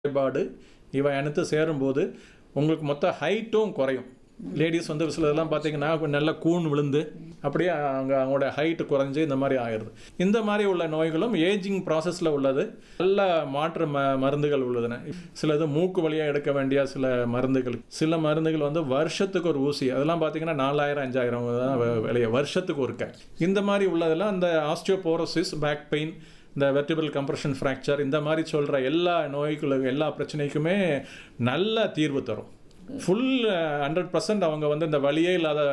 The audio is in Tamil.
குறைபாடு இவை அனைத்து சேரும்போது உங்களுக்கு மொத்த ஹைட்டும் குறையும் லேடிஸ் வந்து சில இதெல்லாம் பார்த்தீங்கன்னா நல்லா கூன் விழுந்து அப்படியே அவங்க அவங்களோட ஹைட்டு குறைஞ்சு இந்த மாதிரி ஆயிடுது இந்த மாதிரி உள்ள நோய்களும் ஏஜிங் ப்ராசஸில் உள்ளது நல்ல மாற்று ம மருந்துகள் உள்ளதுன சிலது மூக்கு வழியாக எடுக்க வேண்டிய சில மருந்துகள் சில மருந்துகள் வந்து வருஷத்துக்கு ஒரு ஊசி அதெல்லாம் பார்த்தீங்கன்னா நாலாயிரம் அஞ்சாயிரம் தான் வெ- விலைய வருஷத்துக்கு ஒருக்க இந்த மாதிரி உள்ளதெல்லாம் அந்த ஆஸ்டியோபோரோசிஸ் பேக் பெயின் இந்த வெர்டிபிள் கம்ப்ரெஷன் ஃப்ராக்சர் இந்த மாதிரி சொல்கிற எல்லா நோய்களுக்கு எல்லா பிரச்சனைக்குமே நல்ல தீர்வு தரும் ஃபுல் ஹண்ட்ரட் பர்சன்ட் அவங்க வந்து இந்த வலியே இல்லாத